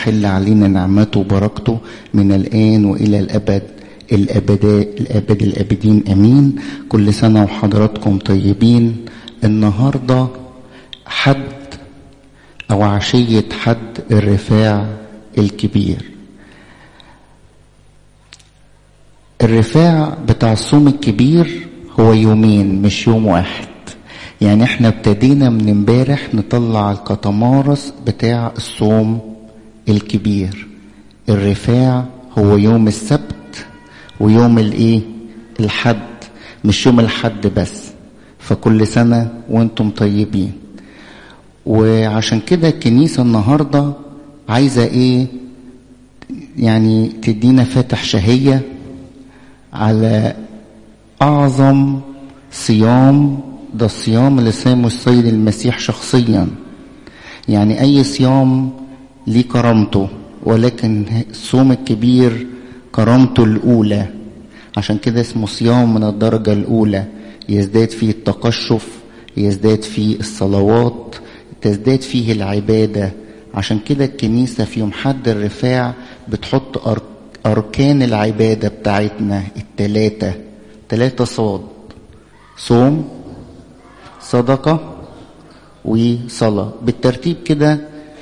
تحل علينا نعمته وبركته من الآن وإلى الأبد الأبد الأبد الأبدين أمين كل سنة وحضراتكم طيبين النهاردة حد أو عشية حد الرفاع الكبير الرفاع بتاع الصوم الكبير هو يومين مش يوم واحد يعني احنا ابتدينا من امبارح نطلع الكتمارس بتاع الصوم الكبير الرفاع هو يوم السبت ويوم الايه الحد مش يوم الحد بس فكل سنة وانتم طيبين وعشان كده الكنيسة النهاردة عايزة ايه يعني تدينا فاتح شهية على أعظم صيام ده الصيام اللي صامه السيد المسيح شخصيا يعني أي صيام ليه كرامته ولكن الصوم الكبير كرامته الأولى عشان كده اسمه صيام من الدرجة الأولى يزداد فيه التقشف يزداد فيه الصلوات تزداد فيه العبادة عشان كده الكنيسة في يوم حد الرفاع بتحط أرك أركان العبادة بتاعتنا التلاتة تلاتة صاد صوم صدقة وصلاة بالترتيب كده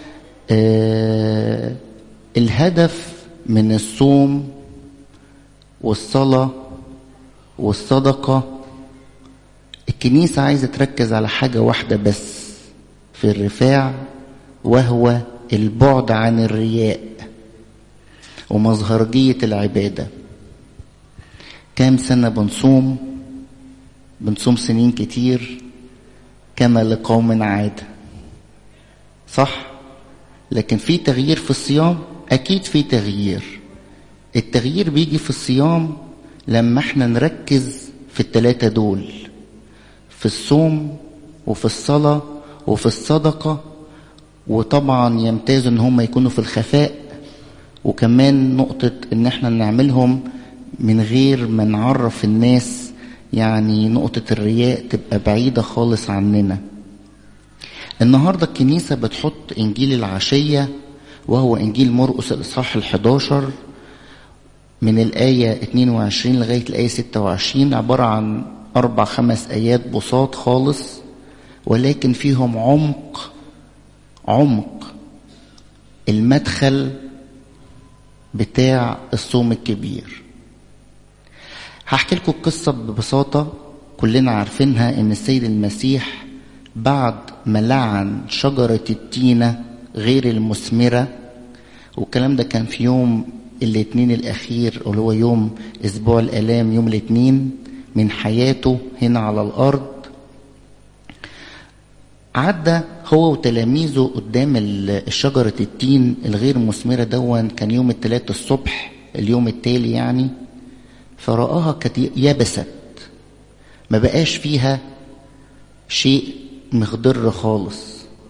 آه الهدف من الصوم والصلاة والصدقة الكنيسة عايزة تركز على حاجة واحدة بس في الرفاع وهو البعد عن الرياء ومظهرجية العبادة كام سنة بنصوم بنصوم سنين كتير كما لقوم عادة صح لكن في تغيير في الصيام أكيد في تغيير التغيير بيجي في الصيام لما احنا نركز في التلاتة دول في الصوم وفي الصلاة وفي الصدقة وطبعا يمتازوا ان هم يكونوا في الخفاء وكمان نقطة ان احنا نعملهم من غير ما نعرف الناس يعني نقطة الرياء تبقى بعيدة خالص عننا النهاردة الكنيسة بتحط انجيل العشية وهو انجيل مرقس الاصحاح الحداشر من الآية 22 لغاية الآية 26 عبارة عن أربع خمس آيات بساط خالص ولكن فيهم عمق عمق المدخل بتاع الصوم الكبير هحكي لكم القصة ببساطة كلنا عارفينها ان السيد المسيح بعد ما لعن شجرة التينة غير المثمرة والكلام ده كان في يوم الاثنين الاخير اللي هو يوم اسبوع الالام يوم الاثنين من حياته هنا على الارض عدى هو وتلاميذه قدام الشجرة التين الغير مثمرة دون كان يوم الثلاث الصبح اليوم التالي يعني فرآها كانت يبست ما بقاش فيها شيء مخضر خالص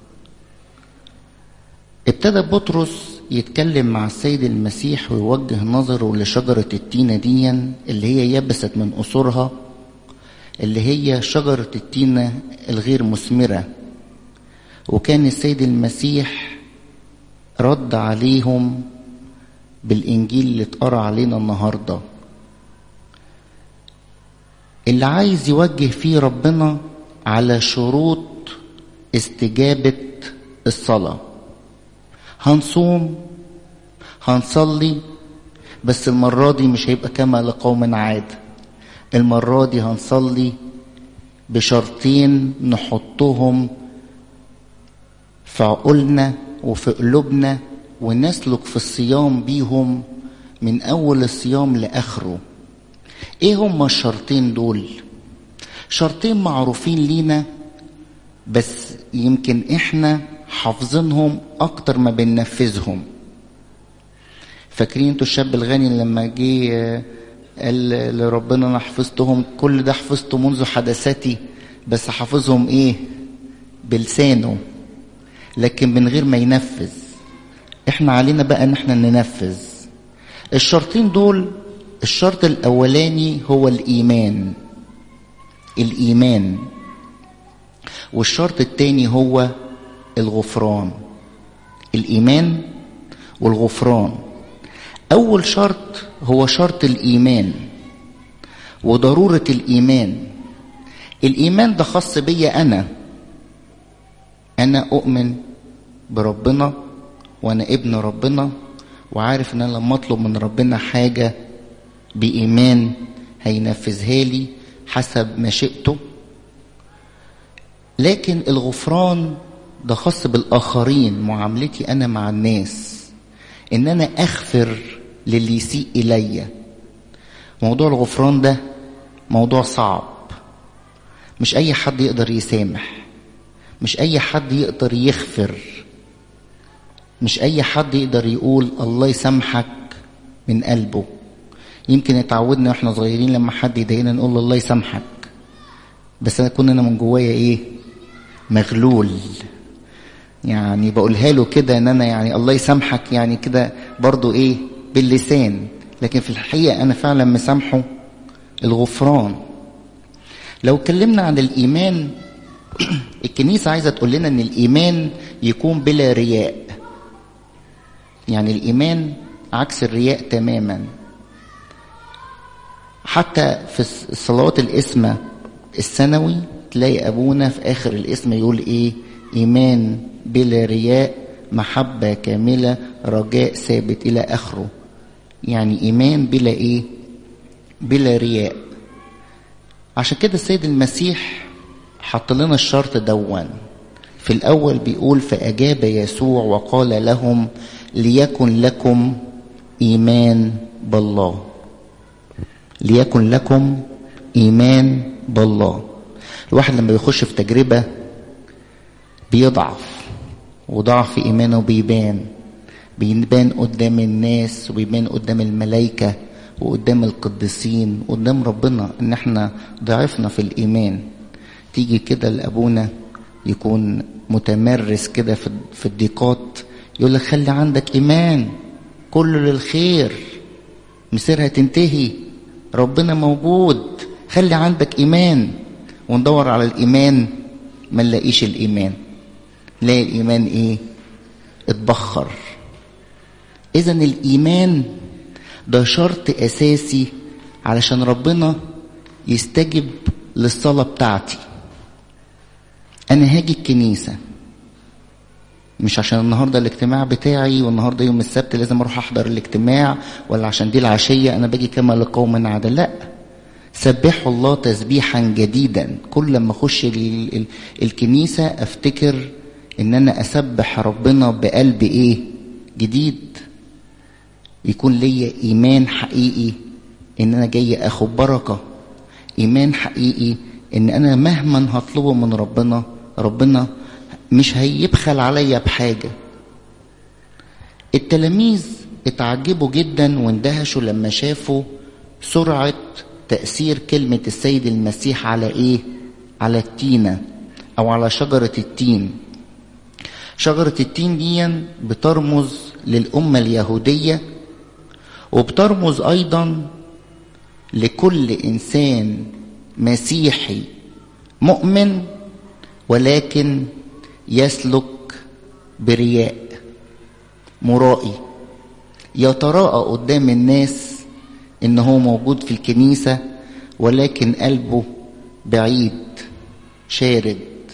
ابتدى بطرس يتكلم مع السيد المسيح ويوجه نظره لشجرة التينة دي اللي هي يبست من قصورها اللي هي شجرة التينة الغير مثمرة وكان السيد المسيح رد عليهم بالإنجيل اللي اتقرا علينا النهارده اللي عايز يوجه فيه ربنا على شروط استجابة الصلاة هنصوم هنصلي بس المرة دي مش هيبقى كما لقوم عاد المرة دي هنصلي بشرطين نحطهم في عقولنا وفي قلوبنا ونسلك في الصيام بيهم من أول الصيام لآخره ايه هما الشرطين دول شرطين معروفين لينا بس يمكن احنا حافظينهم اكتر ما بننفذهم فاكرين انتوا الشاب الغني لما جه قال لربنا انا حفظتهم كل ده حفظته منذ حدثتي بس حافظهم ايه بلسانه لكن من غير ما ينفذ احنا علينا بقى ان احنا ننفذ الشرطين دول الشرط الاولاني هو الايمان الايمان والشرط الثاني هو الغفران الايمان والغفران اول شرط هو شرط الايمان وضروره الايمان الايمان ده خاص بيا انا انا اؤمن بربنا وانا ابن ربنا وعارف ان انا لما اطلب من ربنا حاجه بايمان هينفذها لي حسب مشيئته لكن الغفران ده خاص بالاخرين معاملتي انا مع الناس ان انا اغفر للي يسيء الي موضوع الغفران ده موضوع صعب مش اي حد يقدر يسامح مش اي حد يقدر يغفر مش اي حد يقدر يقول الله يسامحك من قلبه يمكن اتعودنا واحنا صغيرين لما حد يضايقنا نقول له الله يسامحك بس انا كنا انا من جوايا ايه مغلول يعني بقولها له كده ان انا يعني الله يسامحك يعني كده برضو ايه باللسان لكن في الحقيقه انا فعلا مسامحه الغفران لو اتكلمنا عن الايمان الكنيسه عايزه تقول لنا ان الايمان يكون بلا رياء يعني الايمان عكس الرياء تماما حتى في الصلوات الاسمة السنوي تلاقي ابونا في اخر الاسم يقول ايه ايمان بلا رياء محبة كاملة رجاء ثابت الى اخره يعني ايمان بلا ايه بلا رياء عشان كده السيد المسيح حط لنا الشرط دون في الاول بيقول فاجاب يسوع وقال لهم ليكن لكم ايمان بالله ليكن لكم ايمان بالله الواحد لما بيخش في تجربه بيضعف وضعف ايمانه بيبان بيبان قدام الناس وبيبان قدام الملائكه وقدام القديسين وقدام ربنا ان احنا ضعفنا في الايمان تيجي كده لابونا يكون متمرس كده في الضيقات يقول لك خلي عندك ايمان كله للخير مسيرها تنتهي ربنا موجود خلي عندك ايمان وندور على الايمان ما نلاقيش الايمان نلاقي الايمان ايه اتبخر اذا الايمان ده شرط اساسي علشان ربنا يستجب للصلاه بتاعتي انا هاجي الكنيسه مش عشان النهارده الاجتماع بتاعي والنهارده يوم السبت لازم اروح احضر الاجتماع ولا عشان دي العشيه انا باجي كما لقوم عدل لا سبحوا الله تسبيحا جديدا كل لما اخش ال ال الكنيسه افتكر ان انا اسبح ربنا بقلب ايه جديد يكون ليا ايمان حقيقي ان انا جاي اخد بركه ايمان حقيقي ان انا مهما هطلبه من ربنا ربنا مش هيبخل عليا بحاجه التلاميذ اتعجبوا جدا واندهشوا لما شافوا سرعه تاثير كلمه السيد المسيح على ايه على التينه او على شجره التين شجره التين دي بترمز للامه اليهوديه وبترمز ايضا لكل انسان مسيحي مؤمن ولكن يسلك برياء مرائي يتراءى قدام الناس ان هو موجود في الكنيسه ولكن قلبه بعيد شارد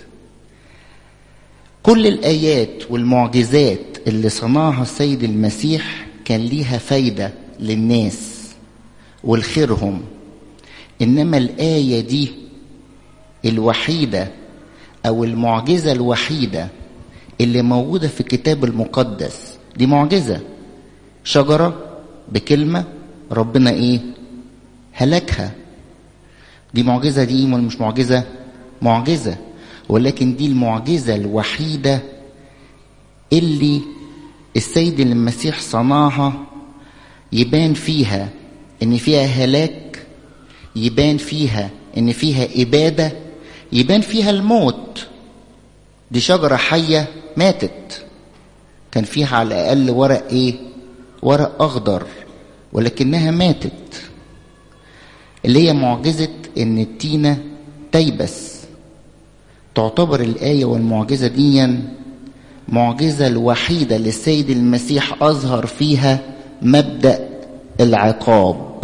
كل الايات والمعجزات اللي صنعها السيد المسيح كان ليها فايده للناس ولخيرهم انما الايه دي الوحيده او المعجزه الوحيده اللي موجوده في الكتاب المقدس دي معجزه شجره بكلمه ربنا ايه هلكها دي معجزه دي ولا مش معجزه معجزه ولكن دي المعجزه الوحيده اللي السيد المسيح صنعها يبان فيها ان فيها هلاك يبان فيها ان فيها اباده يبان فيها الموت دي شجره حيه ماتت كان فيها على الاقل ورق ايه ورق اخضر ولكنها ماتت اللي هي معجزه ان التينه تيبس تعتبر الايه والمعجزه دي معجزة الوحيدة للسيد المسيح أظهر فيها مبدأ العقاب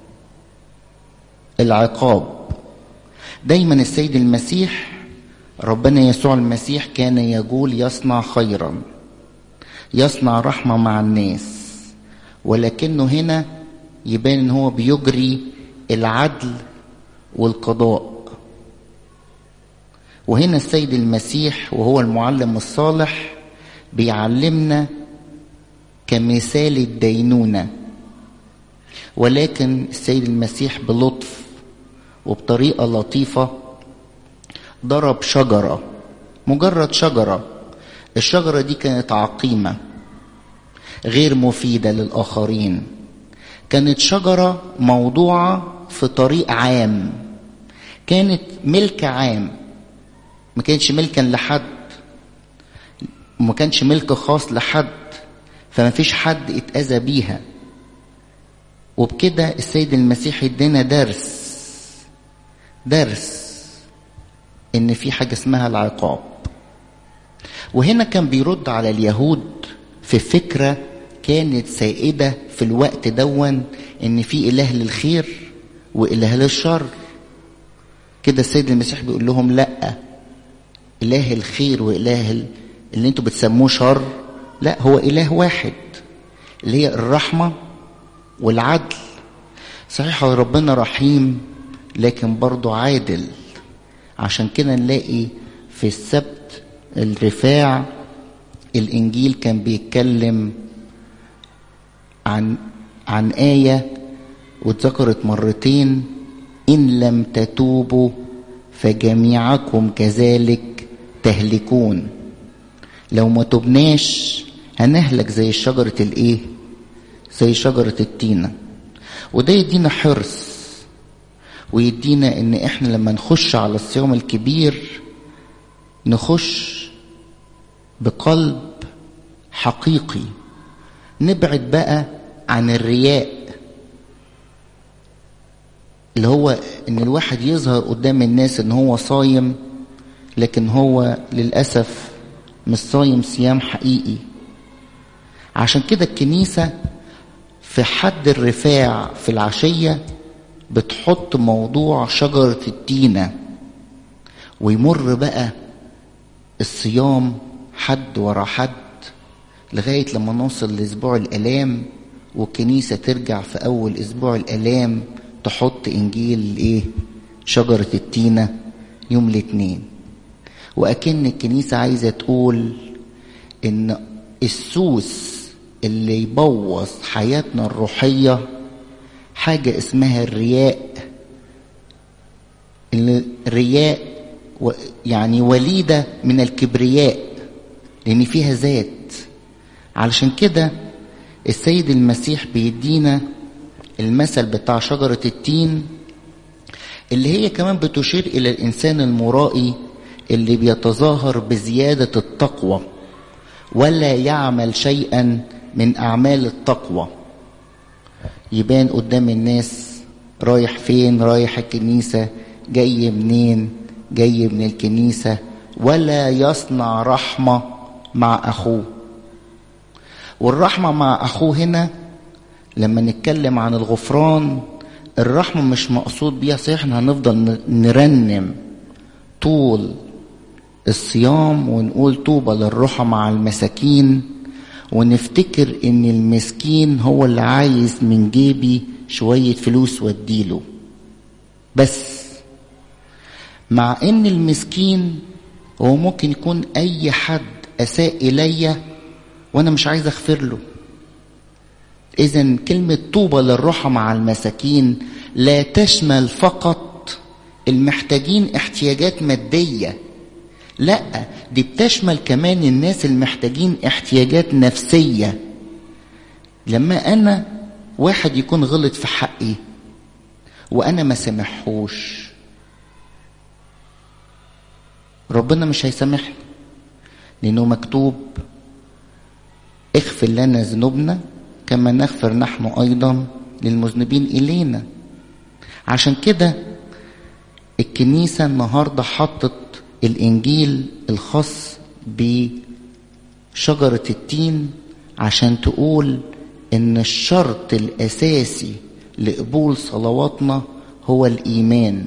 العقاب دايما السيد المسيح ربنا يسوع المسيح كان يقول يصنع خيرا يصنع رحمة مع الناس ولكنه هنا يبان ان هو بيجري العدل والقضاء وهنا السيد المسيح وهو المعلم الصالح بيعلمنا كمثال الدينونة ولكن السيد المسيح بلطف وبطريقة لطيفة ضرب شجرة مجرد شجرة الشجرة دي كانت عقيمة غير مفيدة للآخرين كانت شجرة موضوعة في طريق عام كانت ملك عام ما كانش ملكا لحد وما كانش ملك خاص لحد فما فيش حد اتأذى بيها وبكده السيد المسيح ادانا درس درس ان في حاجة اسمها العقاب وهنا كان بيرد على اليهود في فكرة كانت سائدة في الوقت دون ان في اله للخير واله للشر كده السيد المسيح بيقول لهم لا اله الخير واله اللي انتوا بتسموه شر لا هو اله واحد اللي هي الرحمة والعدل صحيح ربنا رحيم لكن برضه عادل عشان كده نلاقي في السبت الرفاع الانجيل كان بيتكلم عن عن آية واتذكرت مرتين إن لم تتوبوا فجميعكم كذلك تهلكون لو ما تبناش هنهلك زي شجرة الايه زي شجرة التينة وده يدينا حرص ويدينا ان احنا لما نخش على الصيام الكبير نخش بقلب حقيقي نبعد بقى عن الرياء اللي هو ان الواحد يظهر قدام الناس ان هو صايم لكن هو للاسف مش صايم صيام حقيقي عشان كده الكنيسه في حد الرفاع في العشيه بتحط موضوع شجره التينه ويمر بقى الصيام حد ورا حد لغايه لما نوصل لاسبوع الالام والكنيسه ترجع في اول اسبوع الالام تحط انجيل ايه شجره التينه يوم الاثنين واكن الكنيسه عايزه تقول ان السوس اللي يبوظ حياتنا الروحيه حاجه اسمها الرياء الرياء يعني وليده من الكبرياء لان فيها ذات علشان كده السيد المسيح بيدينا المثل بتاع شجرة التين اللي هي كمان بتشير إلى الإنسان المرائي اللي بيتظاهر بزيادة التقوى ولا يعمل شيئا من أعمال التقوى يبان قدام الناس رايح فين رايح الكنيسة جاي منين جاي من الكنيسة ولا يصنع رحمة مع أخوه والرحمة مع أخوه هنا لما نتكلم عن الغفران الرحمة مش مقصود بيها صحيح احنا هنفضل نرنم طول الصيام ونقول طوبى للرحى مع المساكين ونفتكر ان المسكين هو اللي عايز من جيبي شوية فلوس واديله بس مع ان المسكين هو ممكن يكون اي حد اساء الي وانا مش عايز اغفر له اذا كلمه طوبى للرحى مع المساكين لا تشمل فقط المحتاجين احتياجات ماديه لا دي بتشمل كمان الناس المحتاجين احتياجات نفسيه لما انا واحد يكون غلط في حقي وانا ما سامحهوش ربنا مش هيسامحني لانه مكتوب اغفر لنا ذنوبنا كما نغفر نحن ايضا للمذنبين الينا عشان كده الكنيسه النهارده حطت الانجيل الخاص شجرة التين عشان تقول ان الشرط الاساسي لقبول صلواتنا هو الايمان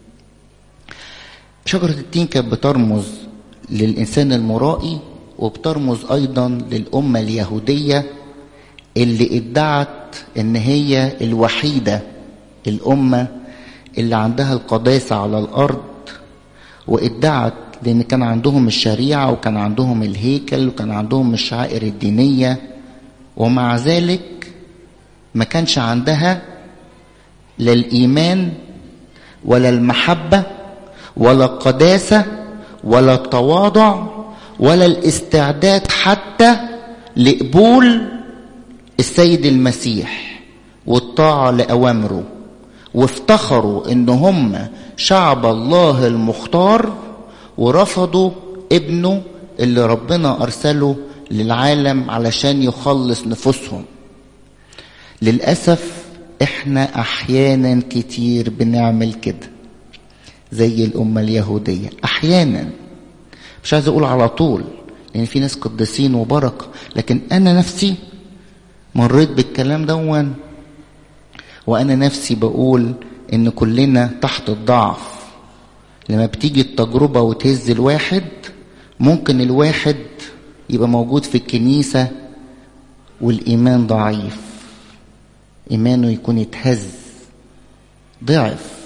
شجرة التين كانت بترمز للإنسان المرائي وبترمز أيضا للأمة اليهودية اللي ادعت إن هي الوحيدة الأمة اللي عندها القداسة على الأرض وادعت لأن كان عندهم الشريعة وكان عندهم الهيكل وكان عندهم الشعائر الدينية ومع ذلك ما كانش عندها لا الإيمان ولا المحبة ولا القداسة ولا التواضع ولا الاستعداد حتى لقبول السيد المسيح والطاعة لأوامره وافتخروا ان هم شعب الله المختار ورفضوا ابنه اللي ربنا ارسله للعالم علشان يخلص نفوسهم للأسف احنا احيانا كتير بنعمل كده زي الأمة اليهودية أحيانا مش عايز أقول على طول لأن يعني في ناس قديسين وبركة لكن أنا نفسي مريت بالكلام دون وأنا نفسي بقول إن كلنا تحت الضعف لما بتيجي التجربة وتهز الواحد ممكن الواحد يبقى موجود في الكنيسة والإيمان ضعيف إيمانه يكون يتهز ضعف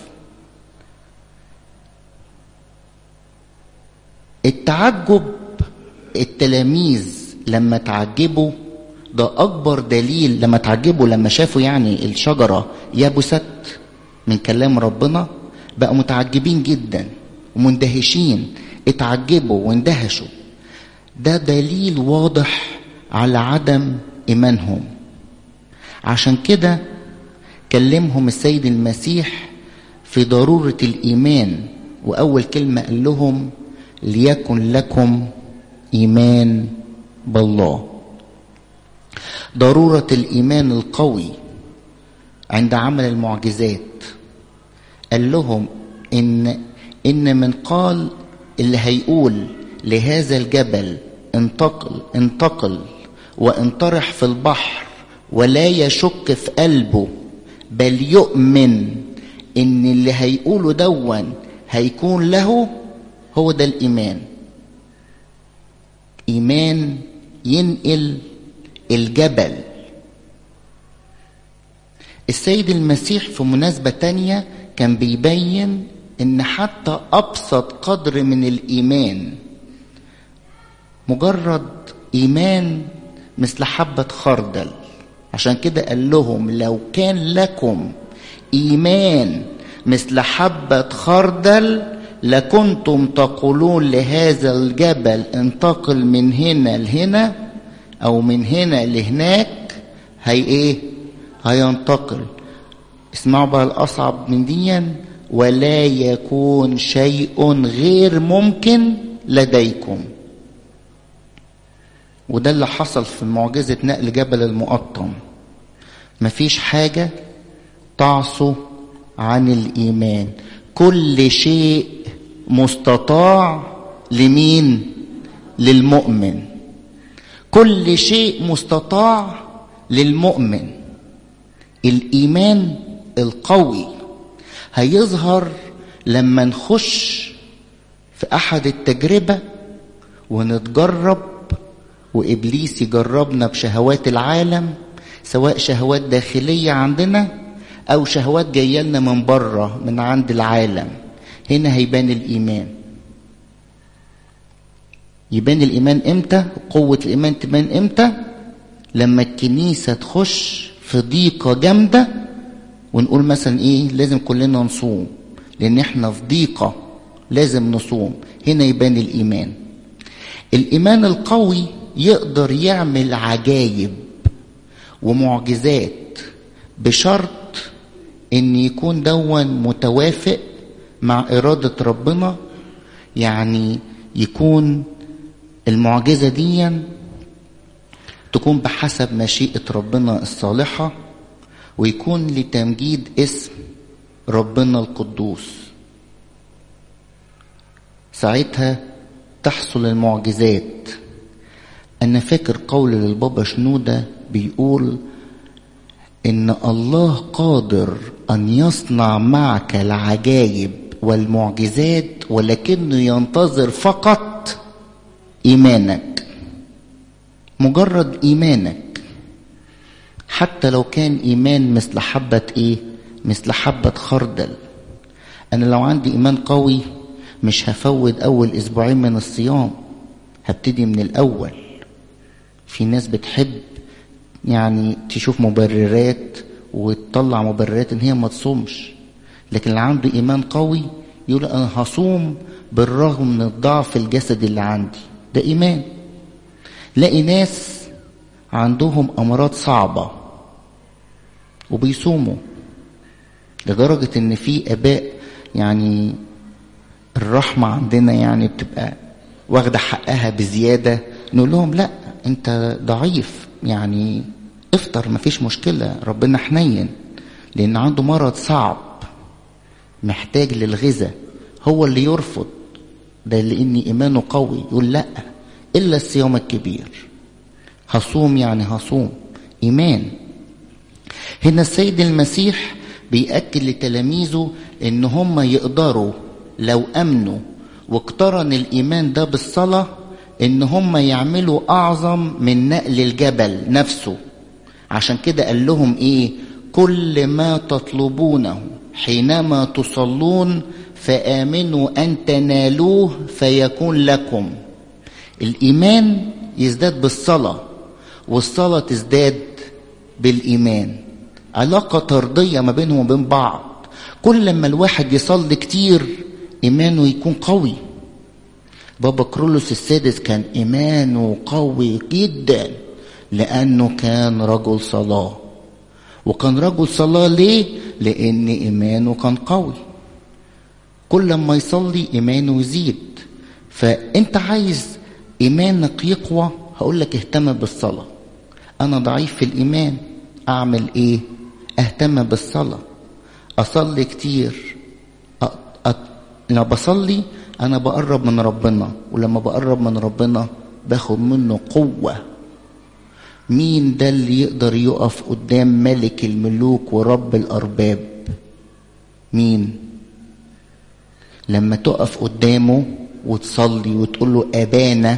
التعجب التلاميذ لما تعجبوا ده أكبر دليل لما تعجبوا لما شافوا يعني الشجرة يبست من كلام ربنا بقوا متعجبين جدا ومندهشين اتعجبوا واندهشوا ده دليل واضح على عدم إيمانهم عشان كده كلمهم السيد المسيح في ضرورة الإيمان وأول كلمة قال لهم ليكن لكم ايمان بالله ضروره الايمان القوي عند عمل المعجزات قال لهم ان ان من قال اللي هيقول لهذا الجبل انتقل انتقل وانطرح في البحر ولا يشك في قلبه بل يؤمن ان اللي هيقوله دون هيكون له هو ده الإيمان إيمان ينقل الجبل السيد المسيح في مناسبة تانية كان بيبين إن حتى أبسط قدر من الإيمان مجرد إيمان مثل حبة خردل عشان كده قال لهم لو كان لكم إيمان مثل حبة خردل لكنتم تقولون لهذا الجبل انتقل من هنا لهنا او من هنا لهناك هي ايه هينتقل اسمعوا بقى الاصعب من ديا ولا يكون شيء غير ممكن لديكم وده اللي حصل في معجزة نقل جبل المقطم مفيش حاجة تعصو عن الإيمان كل شيء مستطاع لمين للمؤمن كل شيء مستطاع للمؤمن الايمان القوي هيظهر لما نخش في احد التجربه ونتجرب وابليس يجربنا بشهوات العالم سواء شهوات داخليه عندنا او شهوات جايه لنا من بره من عند العالم هنا هيبان الايمان يبان الايمان امتى قوه الايمان تبان امتى لما الكنيسه تخش في ضيقه جامده ونقول مثلا ايه لازم كلنا نصوم لان احنا في ضيقه لازم نصوم هنا يبان الايمان الايمان القوي يقدر يعمل عجايب ومعجزات بشرط ان يكون دون متوافق مع اراده ربنا يعني يكون المعجزه دي تكون بحسب مشيئه ربنا الصالحه ويكون لتمجيد اسم ربنا القدوس ساعتها تحصل المعجزات أنا فاكر قول للبابا شنودة بيقول إن الله قادر أن يصنع معك العجائب والمعجزات ولكنه ينتظر فقط إيمانك مجرد إيمانك حتى لو كان إيمان مثل حبة إيه مثل حبة خردل أنا لو عندي إيمان قوي مش هفوت أول أسبوعين من الصيام هبتدي من الأول في ناس بتحب يعني تشوف مبررات وتطلع مبررات إن هي ما تصومش لكن اللي عنده إيمان قوي يقول أنا هصوم بالرغم من الضعف الجسدي اللي عندي ده إيمان لاقي ناس عندهم أمراض صعبة وبيصوموا لدرجة إن في آباء يعني الرحمة عندنا يعني بتبقى واخدة حقها بزيادة نقول لهم لا أنت ضعيف يعني افطر مفيش مشكلة ربنا حنين لأن عنده مرض صعب محتاج للغذاء هو اللي يرفض ده لأن إيمانه قوي يقول لأ إلا الصيام الكبير هصوم يعني هصوم إيمان هنا السيد المسيح بيأكد لتلاميذه إن هم يقدروا لو أمنوا واقترن الإيمان ده بالصلاة إن هم يعملوا أعظم من نقل الجبل نفسه عشان كده قال لهم إيه كل ما تطلبونه حينما تصلون فآمنوا أن تنالوه فيكون لكم الإيمان يزداد بالصلاة والصلاة تزداد بالإيمان علاقة طردية ما بينهم وبين بعض كل لما الواحد يصلي كتير إيمانه يكون قوي بابا كرولوس السادس كان إيمانه قوي جدا لأنه كان رجل صلاة وكان رجل صلاة ليه؟ لأن إيمانه كان قوي كل ما يصلي إيمانه يزيد فأنت عايز إيمانك يقوى هقول لك اهتم بالصلاة أنا ضعيف في الإيمان أعمل إيه؟ أهتم بالصلاة أصلي كتير أ... أ... لما بصلي أنا بقرب من ربنا ولما بقرب من ربنا باخد منه قوة مين ده اللي يقدر يقف قدام ملك الملوك ورب الأرباب مين لما تقف قدامه وتصلي وتقول له أبانا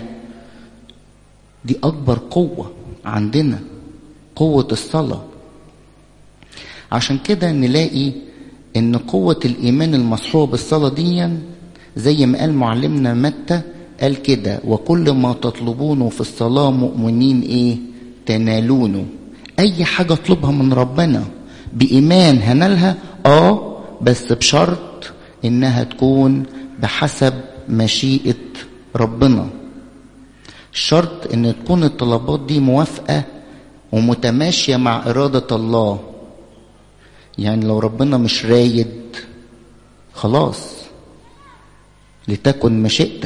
دي أكبر قوة عندنا قوة الصلاة عشان كده نلاقي إن قوة الإيمان المصحوبة بالصلاة دي زي ما قال معلمنا متى قال كده وكل ما تطلبونه في الصلاة مؤمنين إيه تنالونه أي حاجة اطلبها من ربنا بإيمان هنالها آه بس بشرط إنها تكون بحسب مشيئة ربنا الشرط ان تكون الطلبات دي موافقة ومتماشية مع إرادة الله يعني لو ربنا مش رايد خلاص لتكن مشيئتك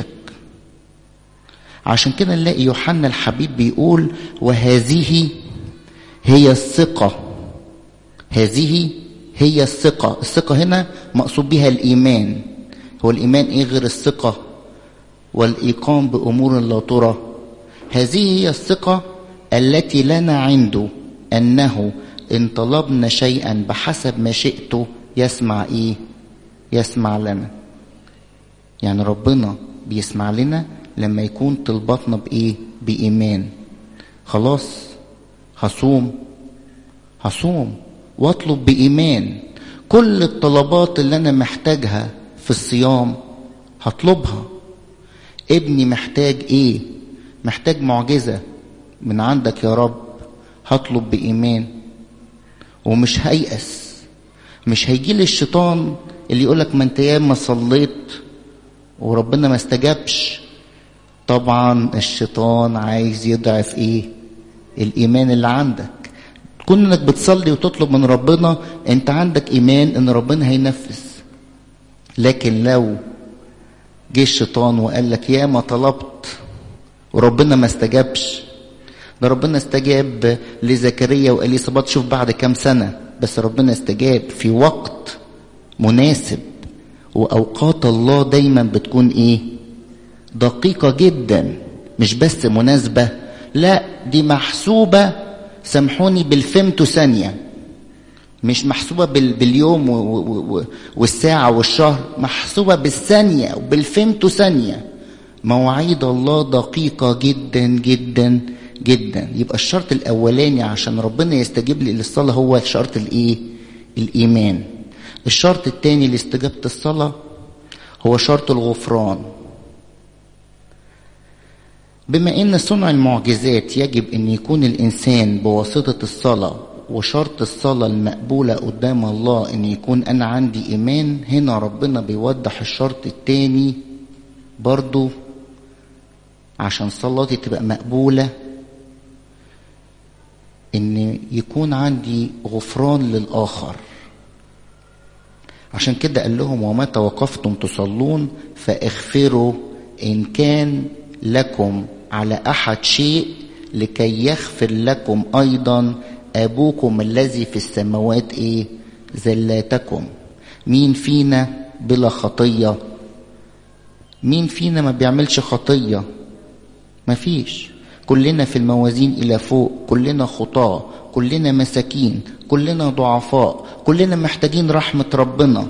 عشان كده نلاقي يوحنا الحبيب بيقول وهذه هي الثقة هذه هي الثقة الثقة هنا مقصود بها الإيمان هو الإيمان إيه غير الثقة والإيقان بأمور لا ترى هذه هي الثقة التي لنا عنده أنه إن طلبنا شيئا بحسب مشيئته يسمع إيه يسمع لنا يعني ربنا بيسمع لنا لما يكون طلباتنا بإيه بإيمان خلاص هصوم هصوم واطلب بإيمان كل الطلبات اللي أنا محتاجها في الصيام هطلبها ابني محتاج ايه محتاج معجزة من عندك يا رب هطلب بإيمان ومش هيأس مش هيجي لي الشيطان اللي يقولك ما انت ياما صليت وربنا ما استجابش طبعا الشيطان عايز يضعف ايه الايمان اللي عندك كون انك بتصلي وتطلب من ربنا انت عندك ايمان ان ربنا هينفذ لكن لو جه الشيطان وقال لك يا ما طلبت وربنا ما استجابش ده ربنا استجاب لزكريا واليصابات شوف بعد كام سنه بس ربنا استجاب في وقت مناسب واوقات الله دايما بتكون ايه دقيقه جدا مش بس مناسبه لا دي محسوبة سامحوني بالفيمتو ثانية مش محسوبة بال... باليوم و... و... و... والساعة والشهر محسوبة بالثانية وبالفيمتو ثانية مواعيد الله دقيقة جدا جدا جدا يبقى الشرط الأولاني عشان ربنا يستجيب لي للصلاة هو شرط الإيه؟ الإيمان الشرط الثاني لاستجابة الصلاة هو شرط الغفران بما ان صنع المعجزات يجب ان يكون الانسان بواسطه الصلاه وشرط الصلاه المقبوله قدام الله ان يكون انا عندي ايمان هنا ربنا بيوضح الشرط التاني برضو عشان صلاتي تبقى مقبوله ان يكون عندي غفران للاخر عشان كده قال لهم ومتى وقفتم تصلون فاغفروا ان كان لكم على احد شيء لكي يغفر لكم ايضا ابوكم الذي في السماوات ايه زلاتكم مين فينا بلا خطيه مين فينا ما بيعملش خطيه مفيش كلنا في الموازين الى فوق كلنا خطاه كلنا مساكين كلنا ضعفاء كلنا محتاجين رحمه ربنا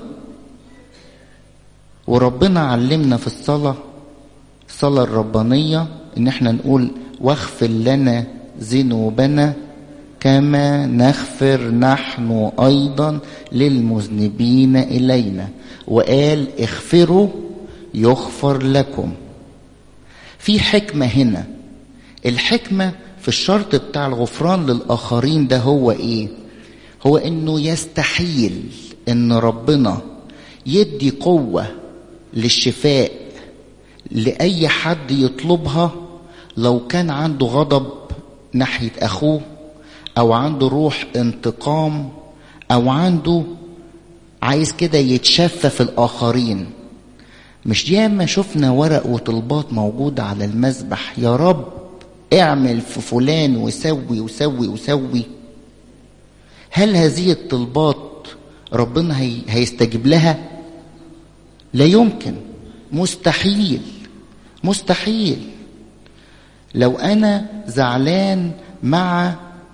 وربنا علمنا في الصلاه الصلاة الربانية إن احنا نقول واغفر لنا ذنوبنا كما نغفر نحن أيضا للمذنبين إلينا وقال اغفروا يغفر لكم في حكمة هنا الحكمة في الشرط بتاع الغفران للآخرين ده هو إيه هو إنه يستحيل إن ربنا يدي قوة للشفاء لأي حد يطلبها لو كان عنده غضب ناحية أخوه أو عنده روح انتقام أو عنده عايز كده يتشفى في الآخرين مش ياما شفنا ورق وطلبات موجودة على المذبح يا رب اعمل في فلان وسوي وسوي وسوي هل هذه الطلبات ربنا هي هيستجيب لها لا يمكن مستحيل مستحيل لو انا زعلان مع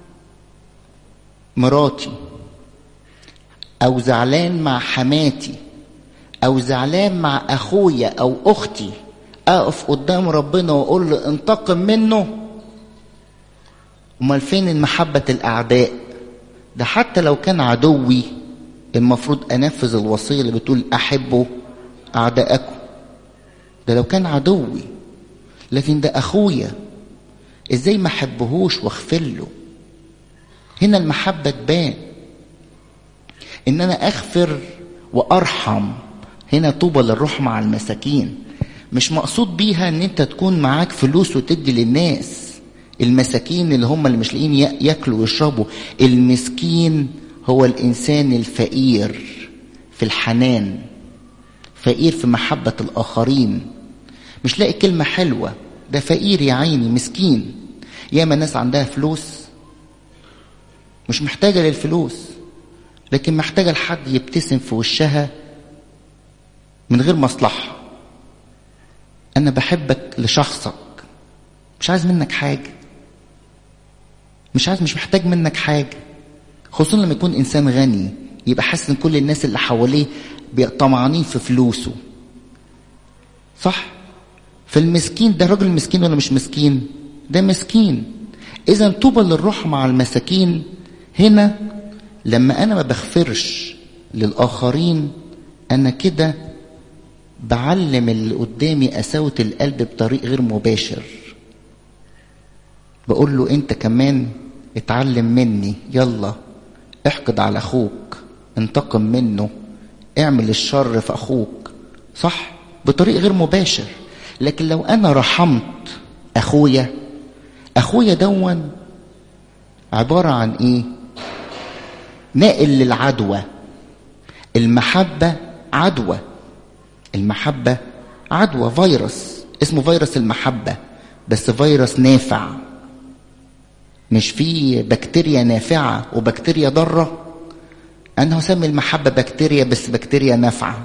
مراتي او زعلان مع حماتي او زعلان مع اخويا او اختي اقف قدام ربنا واقول له انتقم منه امال فين محبه الاعداء ده حتى لو كان عدوي المفروض انفذ الوصيه اللي بتقول احبوا اعداءكم ده لو كان عدوي لكن ده اخويا ازاي ما احبهوش واغفر له هنا المحبه تبان ان انا اغفر وارحم هنا طوبى للروح مع المساكين مش مقصود بيها ان انت تكون معاك فلوس وتدي للناس المساكين اللي هم اللي مش لاقيين ياكلوا ويشربوا المسكين هو الانسان الفقير في الحنان فقير في محبة الآخرين مش لاقي كلمة حلوة ده فقير يا عيني مسكين ياما ناس عندها فلوس مش محتاجة للفلوس لكن محتاجة لحد يبتسم في وشها من غير مصلحة أنا بحبك لشخصك مش عايز منك حاجة مش عايز مش محتاج منك حاجة خصوصا لما يكون إنسان غني يبقى حاسس إن كل الناس اللي حواليه طمعانين في فلوسه صح فالمسكين ده راجل مسكين ولا مش مسكين ده مسكين اذا طوبى للروح مع المساكين هنا لما انا ما بغفرش للاخرين انا كده بعلم اللي قدامي قساوة القلب بطريق غير مباشر بقول له انت كمان اتعلم مني يلا احقد على اخوك انتقم منه اعمل الشر في اخوك صح بطريق غير مباشر لكن لو انا رحمت اخويا اخويا دون عبارة عن ايه ناقل للعدوى المحبة عدوى المحبة عدوى فيروس اسمه فيروس المحبة بس فيروس نافع مش في بكتيريا نافعة وبكتيريا ضارة أنا هسمي المحبة بكتيريا بس بكتيريا نافعة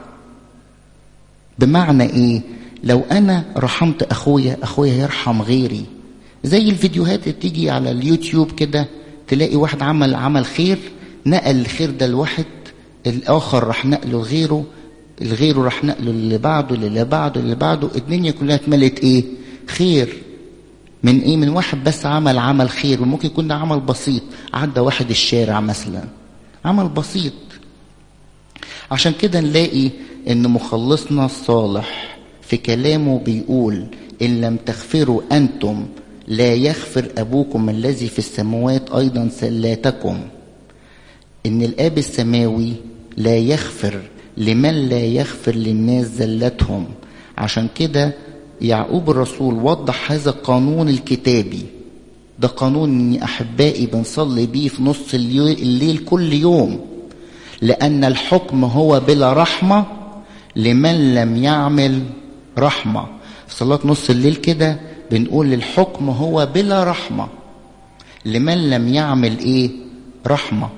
بمعنى إيه لو أنا رحمت أخويا أخويا يرحم غيري زي الفيديوهات اللي بتيجي على اليوتيوب كده تلاقي واحد عمل عمل خير نقل الخير ده لواحد الاخر راح نقله لغيره الغيره راح نقله اللي بعده اللي بعده اللي بعده الدنيا كلها اتملت ايه خير من ايه من واحد بس عمل عمل خير وممكن يكون ده عمل بسيط عدى واحد الشارع مثلا عمل بسيط عشان كده نلاقي ان مخلصنا الصالح في كلامه بيقول ان لم تغفروا انتم لا يغفر ابوكم الذي في السماوات ايضا سلاتكم ان الاب السماوي لا يغفر لمن لا يغفر للناس زلتهم عشان كده يعقوب الرسول وضح هذا القانون الكتابي ده قانون اني احبائي بنصلي بيه في نص الليل كل يوم لان الحكم هو بلا رحمه لمن لم يعمل رحمه في صلاه نص الليل كده بنقول الحكم هو بلا رحمه لمن لم يعمل ايه رحمه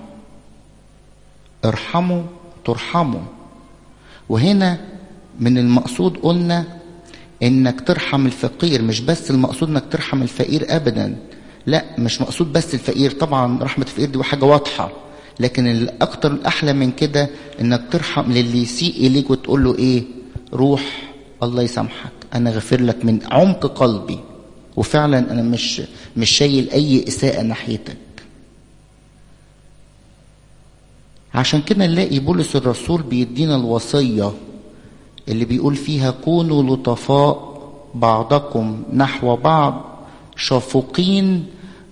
ارحموا ترحموا وهنا من المقصود قلنا انك ترحم الفقير مش بس المقصود انك ترحم الفقير ابدا لا مش مقصود بس الفقير طبعا رحمه الفقير دي حاجه واضحه لكن الاكتر الاحلى من كده انك ترحم للي يسيء اليك وتقول له ايه روح الله يسامحك انا غفر لك من عمق قلبي وفعلا انا مش مش شايل اي اساءه ناحيتك عشان كده نلاقي بولس الرسول بيدينا الوصيه اللي بيقول فيها كونوا لطفاء بعضكم نحو بعض شفقين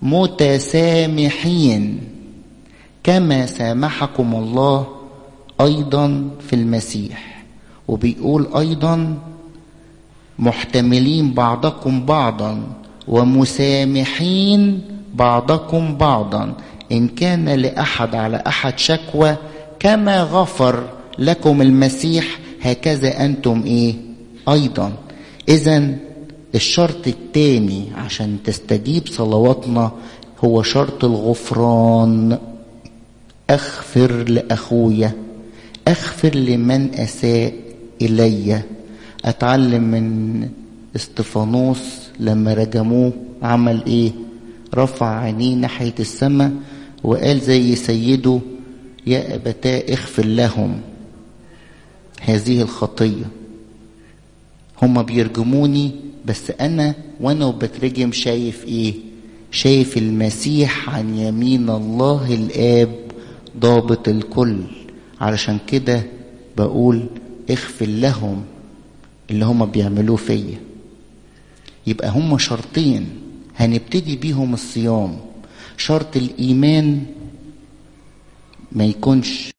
متسامحين كما سامحكم الله ايضا في المسيح وبيقول ايضا محتملين بعضكم بعضا ومسامحين بعضكم بعضا ان كان لاحد على احد شكوى كما غفر لكم المسيح هكذا انتم ايه ايضا اذا الشرط الثاني عشان تستجيب صلواتنا هو شرط الغفران اغفر لاخويا اغفر لمن اساء الي اتعلم من استفانوس لما رجموه عمل ايه رفع عينيه ناحيه السماء وقال زي سيده يا ابتاه اغفر لهم هذه الخطيه هما بيرجموني بس انا وانا بترجم شايف ايه شايف المسيح عن يمين الله الاب ضابط الكل علشان كده بقول اغفر لهم اللي هما بيعملوه فيا يبقى هما شرطين هنبتدي بيهم الصيام شرط الايمان ما يكونش